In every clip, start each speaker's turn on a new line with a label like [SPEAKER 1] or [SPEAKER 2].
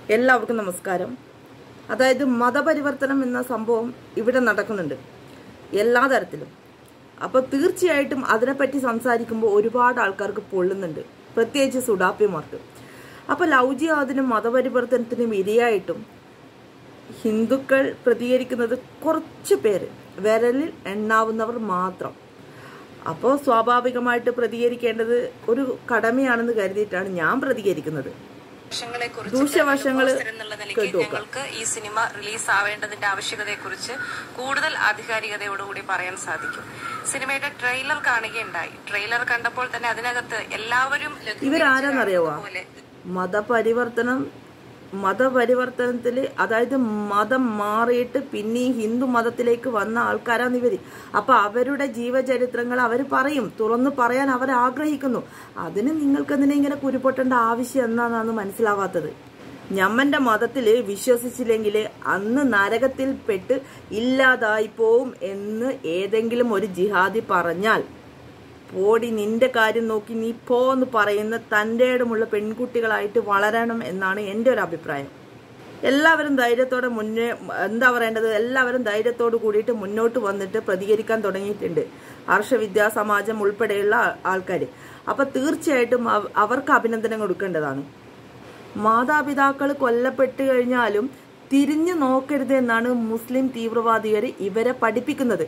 [SPEAKER 1] എല്ലാവർക്കും നമസ്കാരം അതായത് മതപരിവർത്തനം എന്ന സംഭവം ഇവിടെ നടക്കുന്നുണ്ട് എല്ലാ തരത്തിലും അപ്പോൾ തീർച്ചയായിട്ടും അതിനെപ്പറ്റി സംസാരിക്കുമ്പോൾ ഒരുപാട് ആൾക്കാർക്ക് പൊള്ളുന്നുണ്ട് പ്രത്യേകിച്ച് സുഡാപ്പിമാർക്ക് അപ്പോൾ ലവ് ജിഹാദിനും മതപരിവർത്തനത്തിനും ഇരയായിട്ടും ഹിന്ദുക്കൾ പ്രതികരിക്കുന്നത് കുറച്ച് പേര് വിരലിൽ എണ്ണാവുന്നവർ മാത്രം അപ്പോൾ സ്വാഭാവികമായിട്ട് പ്രതികരിക്കേണ്ടത് ഒരു കടമയാണെന്ന് കരുതിയിട്ടാണ് ഞാൻ പ്രതികരിക്കുന്നത്
[SPEAKER 2] വശങ്ങളെക്കുറിച്ച്
[SPEAKER 1] ദൂഷ്യവശങ്ങള്
[SPEAKER 2] പോസ്റ്റർ എന്നുള്ള നിലയ്ക്ക്
[SPEAKER 1] കേട്ടു നോക്കാം.
[SPEAKER 2] ഞങ്ങൾക്ക് ഈ സിനിമ റിലീസ് ആവേണ്ടതിന്റെ ആവശ്യകതയെക്കുറിച്ച് കൂടുതൽ ആധികാരികതയോടുകൂടി പറയാൻ സാധിക്കും സിനിമയുടെ ട്രെയിലർ കാണുകയുണ്ടായി ട്രെയിലർ കണ്ടപ്പോൾ തന്നെ അതിനകത്ത് എല്ലാവരും
[SPEAKER 1] ഇവരാരാന്നറിയാവോ
[SPEAKER 2] പോലെ
[SPEAKER 1] മതപരിവർത്തനം മതപരിവർത്തനത്തിൽ അതായത് മതം മാറിയിട്ട് പിന്നെ ഈ ഹിന്ദു മതത്തിലേക്ക് വന്ന ആൾക്കാരാണ് ഇവര് അപ്പൊ അവരുടെ ജീവചരിത്രങ്ങൾ അവർ പറയും തുറന്നു പറയാൻ അവർ ആഗ്രഹിക്കുന്നു അതിന് നിങ്ങൾക്ക് എന്തിനാ ഇങ്ങനെ കുരുപൊട്ടേണ്ട ആവശ്യം എന്നാണെന്ന് മനസ്സിലാവാത്തത് ഞമ്മന്റെ മതത്തില് വിശ്വസിച്ചില്ലെങ്കിൽ അന്ന് നരകത്തിൽ പെട്ട് ഇല്ലാതായി പോവും എന്ന് ഏതെങ്കിലും ഒരു ജിഹാദി പറഞ്ഞാൽ പോടി നിന്റെ കാര്യം നോക്കി നീ പോ എന്ന് പറയുന്ന തൻ്റെ ഇടമുള്ള പെൺകുട്ടികളായിട്ട് വളരണം എന്നാണ് എൻ്റെ ഒരു അഭിപ്രായം എല്ലാവരും ധൈര്യത്തോടെ മുന്നേ എന്താ പറയേണ്ടത് എല്ലാവരും ധൈര്യത്തോട് കൂടിയിട്ട് മുന്നോട്ട് വന്നിട്ട് പ്രതികരിക്കാൻ തുടങ്ങിയിട്ടുണ്ട് ഹർഷവിദ്യാ സമാജം ഉൾപ്പെടെയുള്ള ആൾക്കാർ അപ്പൊ തീർച്ചയായിട്ടും അവ- അവർക്ക് അഭിനന്ദനം കൊടുക്കേണ്ടതാണ് മാതാപിതാക്കൾ കൊല്ലപ്പെട്ട് കഴിഞ്ഞാലും തിരിഞ്ഞു നോക്കരുത് എന്നാണ് മുസ്ലിം തീവ്രവാദികൾ ഇവരെ പഠിപ്പിക്കുന്നത്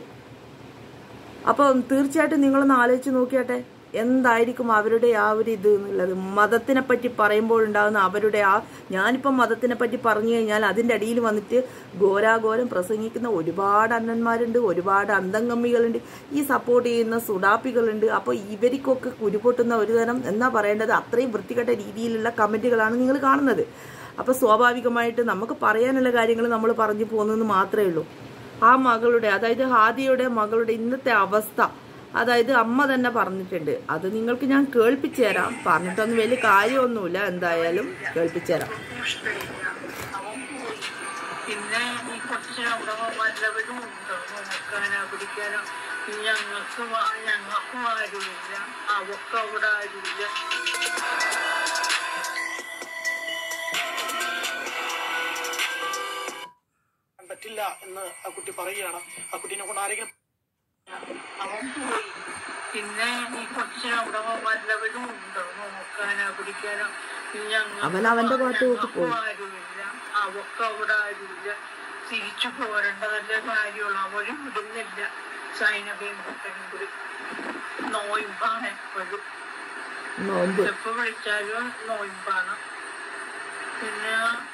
[SPEAKER 1] അപ്പം തീർച്ചയായിട്ടും നിങ്ങളൊന്ന് ആലോചിച്ച് നോക്കിയാട്ടെ എന്തായിരിക്കും അവരുടെ ആ ഒരു ഇത് എന്നുള്ളത് മതത്തിനെ പറ്റി പറയുമ്പോഴുണ്ടാകുന്ന അവരുടെ ആ ഞാനിപ്പം മതത്തിനെ പറ്റി പറഞ്ഞു കഴിഞ്ഞാൽ അതിൻ്റെ അടിയിൽ വന്നിട്ട് ഘോരാഘോരം പ്രസംഗിക്കുന്ന ഒരുപാട് അണ്ണന്മാരുണ്ട് ഒരുപാട് അന്തംഗമ്മികളുണ്ട് ഈ സപ്പോർട്ട് ചെയ്യുന്ന സുഡാപ്പികളുണ്ട് അപ്പോൾ ഇവർക്കൊക്കെ കുരുപൊട്ടുന്ന ഒരു തരം എന്നാ പറയേണ്ടത് അത്രയും വൃത്തികെട്ട രീതിയിലുള്ള കമൻറ്റുകളാണ് നിങ്ങൾ കാണുന്നത് അപ്പോൾ സ്വാഭാവികമായിട്ട് നമുക്ക് പറയാനുള്ള കാര്യങ്ങൾ നമ്മൾ പറഞ്ഞു പോകുന്നതെന്ന് മാത്രമേ ഉള്ളൂ ആ മകളുടെ അതായത് ഹാദിയുടെ മകളുടെ ഇന്നത്തെ അവസ്ഥ അതായത് അമ്മ തന്നെ പറഞ്ഞിട്ടുണ്ട് അത് നിങ്ങൾക്ക് ഞാൻ കേൾപ്പിച്ചു തരാം പറഞ്ഞിട്ടൊന്നും വലിയ കാര്യമൊന്നുമില്ല എന്തായാലും കേൾപ്പിച്ചു തരാം
[SPEAKER 3] അവൻ പോയി പിന്നെ ഈ കുറച്ച് അവിടെ വല്ലവരും ഉണ്ട് നോക്കാനോ പിടിക്കാനോ ഞങ്ങൾക്ക് ഞങ്ങൾക്കും ആരുമില്ല അവർക്ക് അവിടെ ആരുമില്ല
[SPEAKER 4] പറ്റില്ല എന്ന് ആ കുട്ടി പറയുകയാണ് ആ കുട്ടീനെ കൊണ്ട് ആരെങ്കിലും
[SPEAKER 3] അവൻ പോയി പിന്നെ ഈ കുറച്ച് അവിടെ വല്ലവരും ഉണ്ട് നോക്കാനോ പിടിക്കാനോ
[SPEAKER 1] അവൻ അവന്റെ പാട്ട് നോക്കി പോയി.
[SPEAKER 3] ആരുമില്ല അവർക്ക് അവിടെ ആരുമില്ല തിരിച്ചു പോരേണ്ടതല്ലേ കാര്യമുള്ളൂ അവരും വിടുന്നില്ല സൈനബയും കുട്ടനും കൂടി നോയിമ്പാണ് എപ്പോഴും
[SPEAKER 1] നോമ്പ്
[SPEAKER 3] എപ്പോ വിളിച്ചാലും നോയിമ്പാണ് പിന്നെ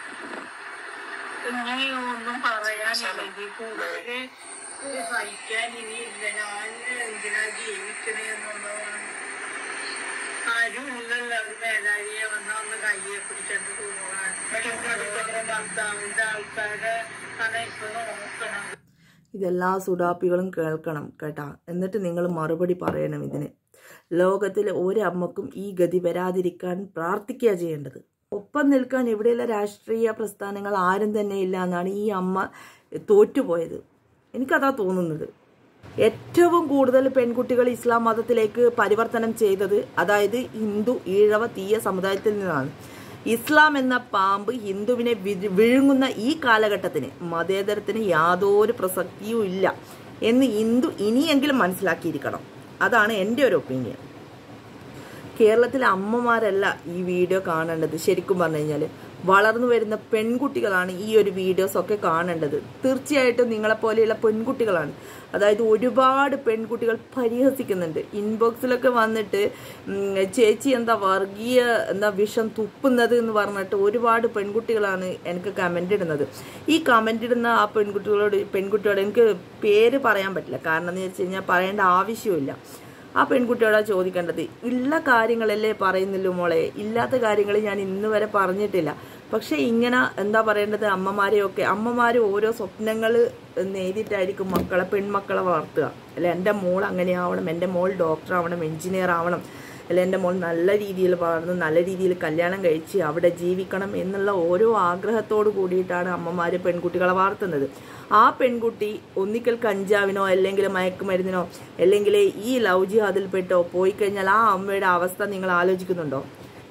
[SPEAKER 3] ഇങ്ങനെ ഒന്നും പറയാനില്ല ഇതിൽ കൂടുതല് സഹിക്കാൻ ഇനിയില്ല ഞാൻ എന്തിനാ ജീവിക്കണേ എന്നുള്ളതാണ് ആരും ഇല്ലല്ലോ ഒരു മേലാരിയെ വന്നാ ഒന്ന് കയ്യെ പിടിച്ചിട്ട് പോകാൻ ഭർത്താവിന്റെ ആൾക്കാരെ ആണ് ഇപ്പൊ നോക്കണം
[SPEAKER 1] ഇതെല്ലാ സുഡാപ്പികളും കേൾക്കണം കേട്ടാ എന്നിട്ട് നിങ്ങൾ മറുപടി പറയണം ഇതിന് ലോകത്തിലെ ഒരമ്മക്കും ഈ ഗതി വരാതിരിക്കാൻ പ്രാർത്ഥിക്കുക ചെയ്യേണ്ടത് ഒപ്പം നിൽക്കാൻ ഇവിടെയുള്ള രാഷ്ട്രീയ പ്രസ്ഥാനങ്ങൾ ആരും തന്നെ ഇല്ല എന്നാണ് ഈ അമ്മ തോറ്റുപോയത് എനിക്കതാ തോന്നുന്നത് ഏറ്റവും കൂടുതൽ പെൺകുട്ടികൾ ഇസ്ലാം മതത്തിലേക്ക് പരിവർത്തനം ചെയ്തത് അതായത് ഹിന്ദു ഈഴവ തീയ സമുദായത്തിൽ നിന്നാണ് ഇസ്ലാം എന്ന പാമ്പ് ഹിന്ദുവിനെ വി- വിഴുങ്ങുന്ന ഈ കാലഘട്ടത്തിന് മതേതരത്തിന് യാതൊരു പ്രസക്തിയും ഇല്ല എന്ന് ഹിന്ദു ഇനിയെങ്കിലും മനസ്സിലാക്കിയിരിക്കണം അതാണ് എൻ്റെ ഒരു ഒപ്പീനിയൻ കേരളത്തിലെ അമ്മമാരല്ല ഈ വീഡിയോ കാണേണ്ടത് ശരിക്കും പറഞ്ഞു കഴിഞ്ഞാൽ വളർന്നു വരുന്ന പെൺകുട്ടികളാണ് ഈ ഒരു വീഡിയോസ് ഒക്കെ കാണേണ്ടത് തീർച്ചയായിട്ടും നിങ്ങളെപ്പോലെയുള്ള പെൺകുട്ടികളാണ് അതായത് ഒരുപാട് പെൺകുട്ടികൾ പരിഹസിക്കുന്നുണ്ട് ഇൻബോക്സിലൊക്കെ വന്നിട്ട് ഉം, ചേച്ചി എന്താ വർഗീയ എന്താ വിഷം തുപ്പുന്നത് എന്ന് പറഞ്ഞിട്ട് ഒരുപാട് പെൺകുട്ടികളാണ് എനിക്ക് കമൻ്റ് ഇടുന്നത് ഈ കമൻ്റ് ഇടുന്ന ആ പെൺകുട്ടികളോട് പെൺകുട്ടിയോട് എനിക്ക് പേര് പറയാൻ പറ്റില്ല കാരണം എന്ന് വെച്ച് കഴിഞ്ഞാൽ പറയേണ്ട ആവശ്യമില്ല ആ പെൺകുട്ടിയോടാ ചോദിക്കേണ്ടത് ഉള്ള കാര്യങ്ങളല്ലേ പറയുന്നുള്ളൂ മോളെ ഇല്ലാത്ത കാര്യങ്ങൾ ഞാൻ ഇന്ന് വരെ പറഞ്ഞിട്ടില്ല പക്ഷെ ഇങ്ങനെ എന്താ പറയേണ്ടത് അമ്മമാരെയൊക്കെ അമ്മമാർ ഓരോ സ്വപ്നങ്ങൾ നേരിട്ടായിരിക്കും മക്കളെ പെൺമക്കളെ വളർത്തുക അല്ല എൻ്റെ മോൾ അങ്ങനെ ആവണം എൻ്റെ മോൾ ഡോക്ടർ ആവണം എഞ്ചിനീയർ ആവണം അല്ല എൻ്റെ മോൾ നല്ല രീതിയിൽ വളർന്ന് നല്ല രീതിയിൽ കല്യാണം കഴിച്ച് അവിടെ ജീവിക്കണം എന്നുള്ള ഓരോ ആഗ്രഹത്തോട് കൂടിയിട്ടാണ് അമ്മമാർ പെൺകുട്ടികളെ വളർത്തുന്നത് ആ പെൺകുട്ടി ഒന്നിക്കൽ കഞ്ചാവിനോ അല്ലെങ്കിൽ മയക്കുമരുന്നിനോ അല്ലെങ്കിൽ ഈ ലവ് ജിഹാദിൽപ്പെട്ടോ പോയി കഴിഞ്ഞാൽ ആ അമ്മയുടെ അവസ്ഥ നിങ്ങൾ ആലോചിക്കുന്നുണ്ടോ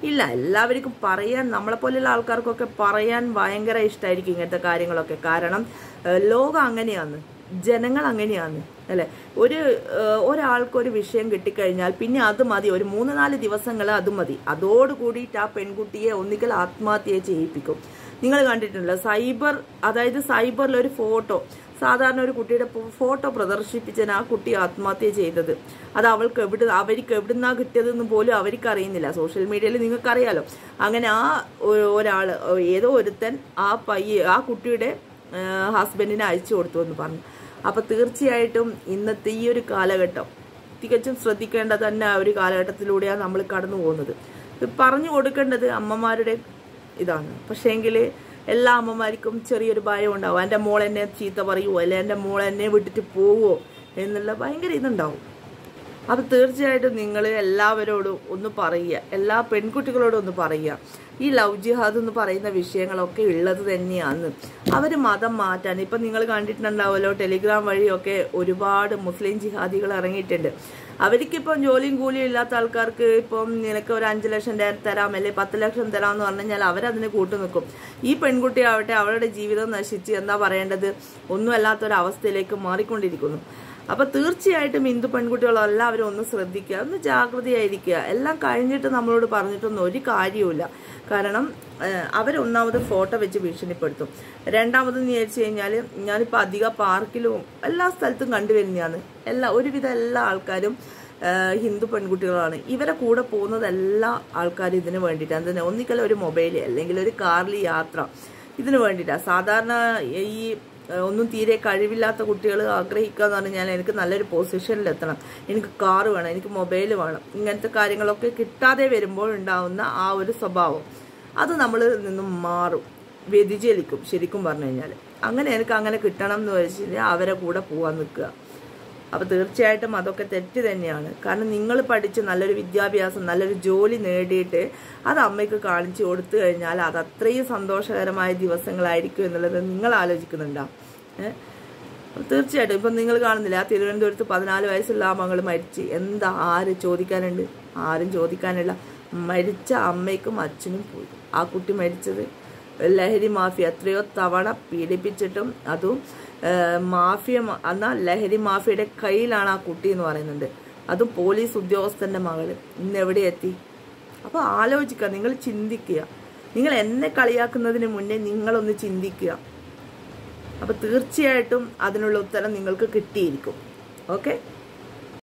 [SPEAKER 1] ഇല്ല എല്ലാവർക്കും പറയാൻ നമ്മളെ പോലെയുള്ള ആൾക്കാർക്കൊക്കെ പറയാൻ ഭയങ്കര ഇഷ്ടമായിരിക്കും ഇങ്ങനത്തെ കാര്യങ്ങളൊക്കെ കാരണം ഏഹ്, ലോകം അങ്ങനെയാണ് ജനങ്ങൾ അങ്ങനെയാണ് അല്ലെ ഒരു ഏഹ്, ഒരാൾക്ക് ഒരു വിഷയം കിട്ടിക്കഴിഞ്ഞാൽ പിന്നെ അത് മതി ഒരു മൂന്ന് നാല് ദിവസങ്ങൾ അത് മതി അതോടുകൂടിയിട്ട് ആ പെൺകുട്ടിയെ ഒന്നുകിൽ ആത്മഹത്യ ചെയ്യിപ്പിക്കും നിങ്ങൾ കണ്ടിട്ടുണ്ടല്ലോ സൈബർ അതായത് സൈബറിൽ ഒരു ഫോട്ടോ സാധാരണ ഒരു കുട്ടിയുടെ ഫോ- ഫോട്ടോ പ്രദർശിപ്പിച്ചാണ് ആ കുട്ടി ആത്മഹത്യ ചെയ്തത് അത് അവൾക്ക് എവിടെ അവർക്ക് എവിടുന്നാ കിട്ടിയതെന്ന് പോലും അവർക്ക് അറിയുന്നില്ല സോഷ്യൽ മീഡിയയിൽ നിങ്ങൾക്കറിയാലോ അങ്ങനെ ആ ഒ- ഒരാള് ഏതോ ഒരുത്തൻ ആ പയ്യ ആ കുട്ടിയുടെ ഹസ്ബൻഡിനെ അയച്ചു കൊടുത്തു എന്ന് പറഞ്ഞു അപ്പൊ തീർച്ചയായിട്ടും ഇന്നത്തെ ഈ ഒരു കാലഘട്ടം തികച്ചും ശ്രദ്ധിക്കേണ്ട തന്നെ ആ ഒരു കാലഘട്ടത്തിലൂടെയാണ് നമ്മൾ കടന്നു പോകുന്നത് ഇത് പറഞ്ഞു കൊടുക്കേണ്ടത് അമ്മമാരുടെ ഇതാണ് പക്ഷേങ്കിൽ എല്ലാ അമ്മമാർക്കും ചെറിയൊരു ഭയം ഉണ്ടാവും എൻ്റെ മോൾ എന്നെ ചീത്ത പറയുമോ അല്ലെ എൻ്റെ മോൾ എന്നെ വിട്ടിട്ട് പോവോ എന്നുള്ള ഭയങ്കര ഇതുണ്ടാവും അപ്പൊ തീർച്ചയായിട്ടും നിങ്ങൾ എല്ലാവരോടും ഒന്ന് പറയുക എല്ലാ പെൺകുട്ടികളോടും ഒന്ന് പറയുക ഈ ലവ് ജിഹാദ് എന്ന് പറയുന്ന വിഷയങ്ങളൊക്കെ ഉള്ളത് തന്നെയാണ് അവർ മതം മാറ്റാൻ ഇപ്പം നിങ്ങൾ കണ്ടിട്ടുണ്ടാവുമല്ലോ ടെലിഗ്രാം വഴിയൊക്കെ ഒരുപാട് മുസ്ലിം ജിഹാദികൾ ഇറങ്ങിയിട്ടുണ്ട് അവർക്കിപ്പം ജോലിയും കൂലിയും ഇല്ലാത്ത ആൾക്കാർക്ക് ഇപ്പം നിനക്ക് ഒരു അഞ്ച് ലക്ഷം ത- തരാം അല്ലെ പത്ത് ലക്ഷം തരാം എന്ന് പറഞ്ഞു കഴിഞ്ഞാൽ അവരതിന് കൂട്ടു നിൽക്കും ഈ പെൺകുട്ടി ആവട്ടെ അവളുടെ ജീവിതം നശിച്ച് എന്താ പറയേണ്ടത് ഒന്നുമല്ലാത്തൊരു അവസ്ഥയിലേക്ക് മാറിക്കൊണ്ടിരിക്കുന്നു അപ്പൊ തീർച്ചയായിട്ടും ഹിന്ദു പെൺകുട്ടികൾ എല്ലാവരും ഒന്ന് ശ്രദ്ധിക്കുക ഒന്ന് ജാഗ്രതയായിരിക്കുക എല്ലാം കഴിഞ്ഞിട്ട് നമ്മളോട് പറഞ്ഞിട്ടൊന്നും ഒരു കാര്യവുമില്ല കാരണം ഏഹ്, അവരൊന്നാമത് ഫോട്ടോ വെച്ച് ഭീഷണിപ്പെടുത്തും രണ്ടാമത് എന്ന് വിചാരിച്ചു കഴിഞ്ഞാൽ ഞാനിപ്പോൾ അധിക പാർക്കിലും എല്ലാ സ്ഥലത്തും കണ്ടുവരുന്നതാണ് എല്ലാ ഒരുവിധ എല്ലാ ആൾക്കാരും ഏഹ്, ഹിന്ദു പെൺകുട്ടികളാണ് ഇവരെ കൂടെ പോകുന്നത് എല്ലാ ആൾക്കാരും ഇതിന് വേണ്ടിയിട്ടാണ് അതിന് ഒന്നിക്കൽ ഒരു മൊബൈൽ അല്ലെങ്കിൽ ഒരു കാറിൽ യാത്ര ഇതിന് വേണ്ടിയിട്ടാണ് സാധാരണ ഈ ഏഹ് ഒന്നും തീരെ കഴിവില്ലാത്ത കുട്ടികൾ ആഗ്രഹിക്കുക എന്ന് പറഞ്ഞാൽ എനിക്ക് നല്ലൊരു പൊസിഷനിൽ എത്തണം എനിക്ക് കാറ് വേണം എനിക്ക് മൊബൈൽ വേണം ഇങ്ങനത്തെ കാര്യങ്ങളൊക്കെ കിട്ടാതെ വരുമ്പോൾ ഉണ്ടാവുന്ന ആ ഒരു സ്വഭാവം അത് നമ്മൾ നിന്നും മാറും വ്യതിചലിക്കും ശരിക്കും പറഞ്ഞു കഴിഞ്ഞാൽ അങ്ങനെ എനിക്ക് അങ്ങനെ കിട്ടണം എന്ന് വെച്ച് കഴിഞ്ഞാൽ അവരെ കൂടെ പോവാൻ നിൽക്കുക അപ്പോൾ തീർച്ചയായിട്ടും അതൊക്കെ തെറ്റ് തന്നെയാണ് കാരണം നിങ്ങൾ പഠിച്ച് നല്ലൊരു വിദ്യാഭ്യാസം നല്ലൊരു ജോലി നേടിയിട്ട് അത് അമ്മയ്ക്ക് കാണിച്ചു കൊടുത്തു കഴിഞ്ഞാൽ അത് അത്രയും സന്തോഷകരമായ ദിവസങ്ങളായിരിക്കും എന്നുള്ളത് നിങ്ങൾ ആലോചിക്കുന്നുണ്ടോ ഏഹ് തീർച്ചയായിട്ടും ഇപ്പം നിങ്ങൾ കാണുന്നില്ല ആ തിരുവനന്തപുരത്ത് പതിനാല് വയസ്സുള്ള ആ മകൾ മരിച്ച് എന്താ ആര് ചോദിക്കാനുണ്ട് ആരും ചോദിക്കാനില്ല മരിച്ച അമ്മയ്ക്കും അച്ഛനും പോയി ആ കുട്ടി മരിച്ചത് ലഹരി മാഫിയ എത്രയോ തവണ പീഡിപ്പിച്ചിട്ടും അതും ഏഹ്, മാഫിയ മ- എന്നാ ലഹരി മാഫിയയുടെ കയ്യിലാണ് ആ കുട്ടി എന്ന് പറയുന്നുണ്ട് അതും പോലീസ് ഉദ്യോഗസ്ഥന്റെ മകള് ഇന്ന് എവിടെ എത്തി അപ്പോൾ ആലോചിക്കുക നിങ്ങൾ ചിന്തിക്കുക നിങ്ങൾ എന്നെ കളിയാക്കുന്നതിന് മുന്നേ നിങ്ങളൊന്ന് ചിന്തിക്കുക അപ്പോൾ തീർച്ചയായിട്ടും അതിനുള്ള ഉത്തരം നിങ്ങൾക്ക് കിട്ടിയിരിക്കും ഓക്കെ